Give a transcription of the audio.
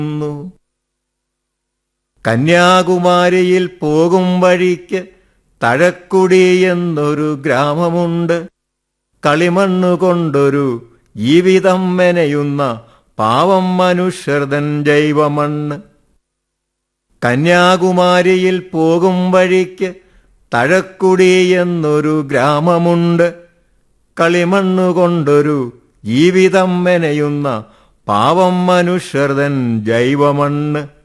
ന്നു കന്യാകുമാരിയിൽ പോകും വഴിക്ക് തഴക്കുടി എന്നൊരു ഗ്രാമമുണ്ട് കളിമണ്ണു കൊണ്ടൊരു ജീവിതം മെനയുന്ന പാവം മനുഷ്യർതൻ ജൈവമണ്ണ് കന്യാകുമാരിയിൽ പോകും വഴിക്ക് തഴക്കുടി എന്നൊരു ഗ്രാമമുണ്ട് കളിമണ്ണു കൊണ്ടൊരു ജീവിതം മെനയുന്ന പാവം മനുഷ്യർതൻ ജൈവമണ്ണ്